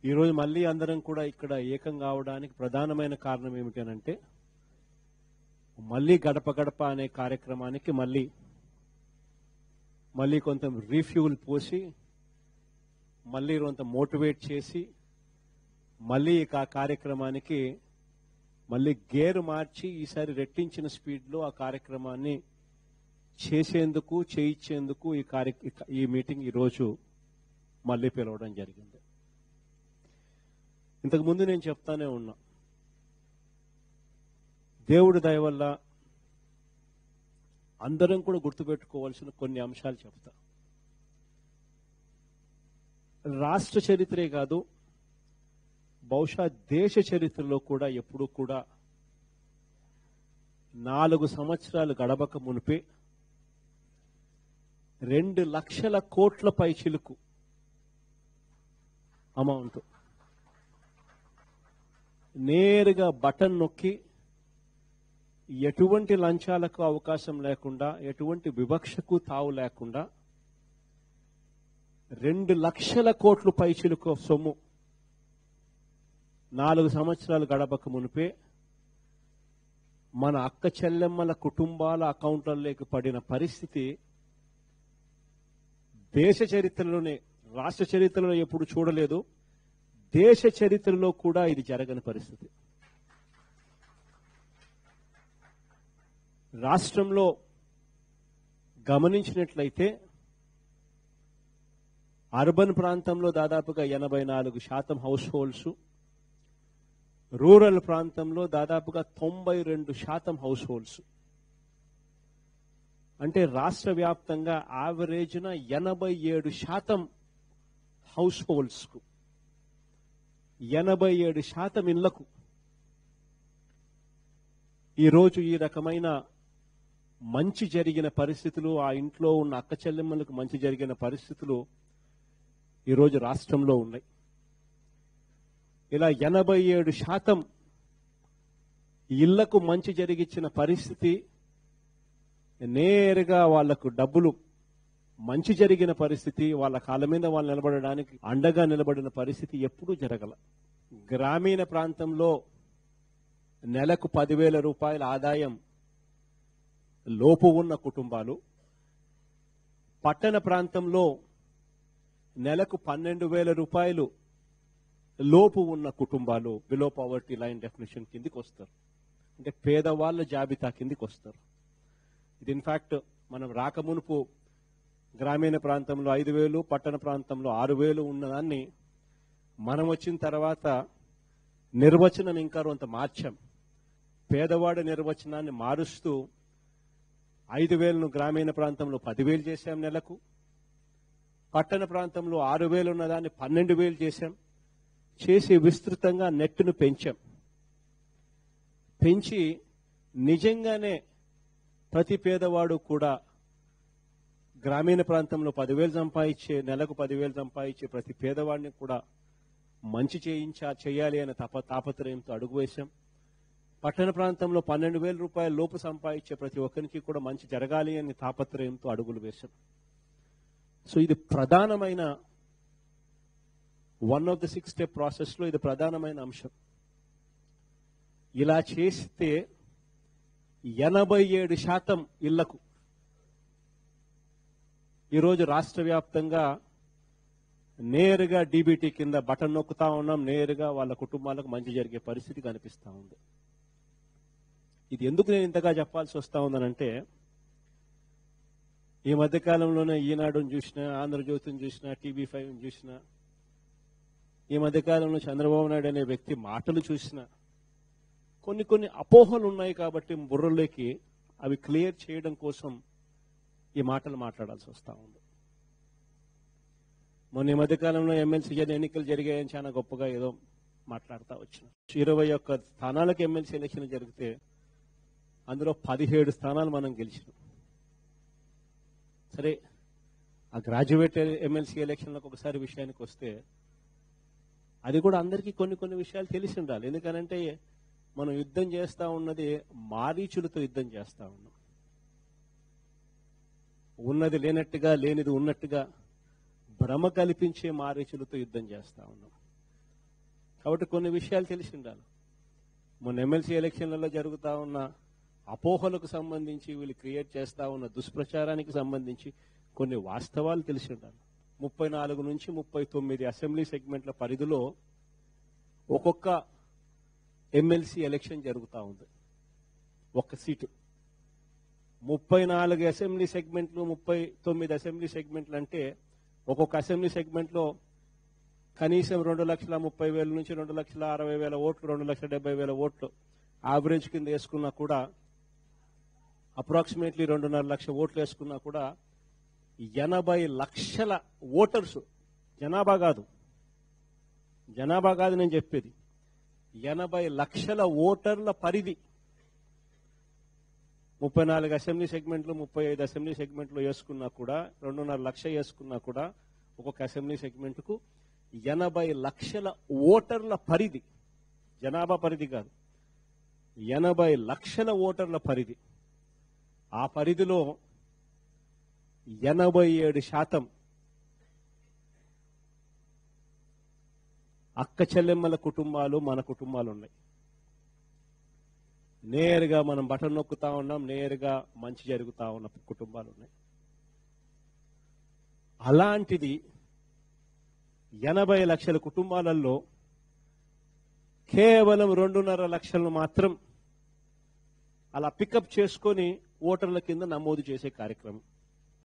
ఈరోజు మళ్ళీ అందరం కూడా ఇక్కడ ఏకం కావడానికి ప్రధానమైన కారణం ఏమిటనంటే మళ్ళీ గడప గడప అనే కార్యక్రమానికి మళ్ళీ మళ్ళీ కొంత రీఫ్యూల్ పోసి మళ్ళీ కొంత మోటివేట్ చేసి మళ్ళీ ఇక ఆ కార్యక్రమానికి మళ్ళీ గేరు మార్చి ఈసారి రెట్టించిన స్పీడ్లో ఆ కార్యక్రమాన్ని చేసేందుకు చేయించేందుకు ఈ కార్య ఈ మీటింగ్ ఈరోజు మళ్ళీ పిలవడం జరిగింది ఇంతకు ముందు నేను చెప్తానే ఉన్నా దేవుడి దయ వల్ల అందరం కూడా గుర్తుపెట్టుకోవాల్సిన కొన్ని అంశాలు చెప్తా రాష్ట్ర చరిత్రే కాదు బహుశా దేశ చరిత్రలో కూడా ఎప్పుడూ కూడా నాలుగు సంవత్సరాలు గడవక మునిపే రెండు లక్షల కోట్ల పైచిలుకు అమౌంట్ నేరుగా బటన్ నొక్కి ఎటువంటి లంచాలకు అవకాశం లేకుండా ఎటువంటి వివక్షకు తావు లేకుండా రెండు లక్షల కోట్లు పైచిలుకు సొమ్ము నాలుగు సంవత్సరాలు గడపక మునిపే మన అక్క చెల్లెమ్మల కుటుంబాల అకౌంట్లలోకి పడిన పరిస్థితి దేశ చరిత్రలోనే రాష్ట్ర చరిత్రలో ఎప్పుడు చూడలేదు దేశ చరిత్రలో కూడా ఇది జరగని పరిస్థితి రాష్ట్రంలో గమనించినట్లయితే అర్బన్ ప్రాంతంలో దాదాపుగా ఎనభై నాలుగు శాతం హౌస్ హోల్డ్స్ రూరల్ ప్రాంతంలో దాదాపుగా తొంభై రెండు శాతం హౌస్ హోల్డ్స్ అంటే రాష్ట్ర వ్యాప్తంగా యావరేజ్న ఎనభై ఏడు శాతం హౌస్ హోల్డ్స్కు ఎనభై ఏడు శాతం ఇళ్లకు ఈరోజు ఈ రకమైన మంచి జరిగిన పరిస్థితులు ఆ ఇంట్లో ఉన్న అక్క చెల్లెమ్మలకు మంచి జరిగిన పరిస్థితులు ఈరోజు రాష్ట్రంలో ఉన్నాయి ఇలా ఎనభై ఏడు శాతం ఇళ్లకు మంచి జరిగించిన పరిస్థితి నేరుగా వాళ్లకు డబ్బులు మంచి జరిగిన పరిస్థితి వాళ్ళ కాళ్ళ మీద వాళ్ళు నిలబడడానికి అండగా నిలబడిన పరిస్థితి ఎప్పుడూ జరగల గ్రామీణ ప్రాంతంలో నెలకు పదివేల రూపాయల ఆదాయం లోపు ఉన్న కుటుంబాలు పట్టణ ప్రాంతంలో నెలకు పన్నెండు వేల రూపాయలు లోపు ఉన్న కుటుంబాలు బిలో పవర్టీ లైన్ డెఫినేషన్ కిందికి వస్తారు అంటే పేదవాళ్ళ జాబితా కిందికి వస్తారు ఇది ఇన్ఫాక్ట్ మనం రాకమునుపు గ్రామీణ ప్రాంతంలో ఐదు వేలు పట్టణ ప్రాంతంలో ఆరు వేలు ఉన్నదాన్ని మనం వచ్చిన తర్వాత నిర్వచనం ఇంకా కొంత మార్చాం పేదవాడి నిర్వచనాన్ని మారుస్తూ ఐదు వేలను గ్రామీణ ప్రాంతంలో పదివేలు చేశాం నెలకు పట్టణ ప్రాంతంలో ఆరు వేలు ఉన్నదాన్ని పన్నెండు వేలు చేశాం చేసి విస్తృతంగా నెట్ను పెంచాం పెంచి నిజంగానే ప్రతి పేదవాడు కూడా గ్రామీణ ప్రాంతంలో పదివేలు సంపాదించే నెలకు పదివేలు సంపాదించే ప్రతి పేదవాడిని కూడా మంచి చేయించా చేయాలి అనే తప తాపత్రయంతో అడుగు వేశాం పట్టణ ప్రాంతంలో పన్నెండు వేల రూపాయల లోపు సంపాదించే ప్రతి ఒక్కరికి కూడా మంచి జరగాలి అని తాపత్రయంతో అడుగులు వేశాం సో ఇది ప్రధానమైన one of the six step ప్రాసెస్లో ఇది ప్రధానమైన అంశం ఇలా చేస్తే ఎనభై ఏడు శాతం ఇళ్లకు ఈరోజు రాష్ట్ర వ్యాప్తంగా నేరుగా డీబీటీ కింద బటన్ నొక్కుతా ఉన్నాం నేరుగా వాళ్ళ కుటుంబాలకు మంచి జరిగే పరిస్థితి కనిపిస్తా ఉంది ఇది ఎందుకు నేను ఇంతగా చెప్పాల్సి వస్తా ఉందనంటే ఈ మధ్యకాలంలోనే ఈనాడుని చూసినా ఆంధ్రజ్యోతిని చూసినా టీవీ ఫైవ్ చూసినా ఈ మధ్యకాలంలో చంద్రబాబు నాయుడు అనే వ్యక్తి మాటలు చూసినా కొన్ని కొన్ని అపోహలు ఉన్నాయి కాబట్టి బుర్రలోకి అవి క్లియర్ చేయడం కోసం ఈ మాటలు మాట్లాడాల్సి వస్తా ఉంది మొన్న ఈ మధ్యకాలంలో ఎమ్మెల్సీ ఎన్నికలు జరిగాయని చాలా గొప్పగా ఏదో మాట్లాడుతూ వచ్చిన ఇరవై ఒక్క స్థానాలకు ఎమ్మెల్సీ ఎలక్షన్ జరిగితే అందులో పదిహేడు స్థానాలు మనం గెలిచినాం సరే ఆ గ్రాడ్యుయేట్ ఎమ్మెల్సీ ఎలక్షన్లకు ఒకసారి విషయానికి వస్తే అది కూడా అందరికీ కొన్ని కొన్ని విషయాలు తెలిసి ఉండాలి ఎందుకనంటే మనం యుద్ధం చేస్తా ఉన్నది మారీచులతో యుద్ధం చేస్తా ఉన్నాం ఉన్నది లేనట్టుగా లేనిది ఉన్నట్టుగా భ్రమ కల్పించే మారీచులతో యుద్ధం చేస్తా ఉన్నాం కాబట్టి కొన్ని విషయాలు తెలిసి ఉండాలి మొన్న ఎమ్మెల్సీ ఎలక్షన్లలో జరుగుతా ఉన్న అపోహలకు సంబంధించి వీళ్ళు క్రియేట్ చేస్తా ఉన్న దుష్ప్రచారానికి సంబంధించి కొన్ని వాస్తవాలు తెలిసి ఉండాలి ముప్పై నాలుగు నుంచి ముప్పై తొమ్మిది అసెంబ్లీ సెగ్మెంట్ల పరిధిలో ఒక్కొక్క ఎమ్మెల్సీ ఎలక్షన్ జరుగుతూ ఉంది ఒక్క సీటు ముప్పై నాలుగు అసెంబ్లీ సెగ్మెంట్లు ముప్పై తొమ్మిది అసెంబ్లీ సెగ్మెంట్లు అంటే ఒక్కొక్క అసెంబ్లీ సెగ్మెంట్లో కనీసం రెండు లక్షల ముప్పై వేల నుంచి రెండు లక్షల అరవై వేల ఓట్లు రెండు లక్షల డెబ్బై వేల ఓట్లు యావరేజ్ కింద వేసుకున్నా కూడా అప్రాక్సిమేట్లీ రెండున్నర లక్ష ఓట్లు వేసుకున్నా కూడా ఎనభై లక్షల ఓటర్స్ జనాభా కాదు జనాభా కాదు నేను చెప్పేది ఎనభై లక్షల ఓటర్ల పరిధి ముప్పై నాలుగు అసెంబ్లీ సెగ్మెంట్లు ముప్పై ఐదు అసెంబ్లీ సెగ్మెంట్లు వేసుకున్నా కూడా రెండున్నర లక్ష వేసుకున్నా కూడా ఒక్కొక్క అసెంబ్లీ సెగ్మెంట్కు ఎనభై లక్షల ఓటర్ల పరిధి జనాభా పరిధి కాదు ఎనభై లక్షల ఓటర్ల పరిధి ఆ పరిధిలో ఎనభై ఏడు శాతం అక్క చెల్లెమ్మల కుటుంబాలు మన కుటుంబాలు ఉన్నాయి నేరుగా మనం బటన్ నొక్కుతా ఉన్నాం నేరుగా మంచి జరుగుతా ఉన్న కుటుంబాలు ఉన్నాయి అలాంటిది ఎనభై లక్షల కుటుంబాలలో కేవలం రెండున్నర లక్షలను మాత్రం అలా పికప్ చేసుకొని ఓటర్ల కింద నమోదు చేసే కార్యక్రమం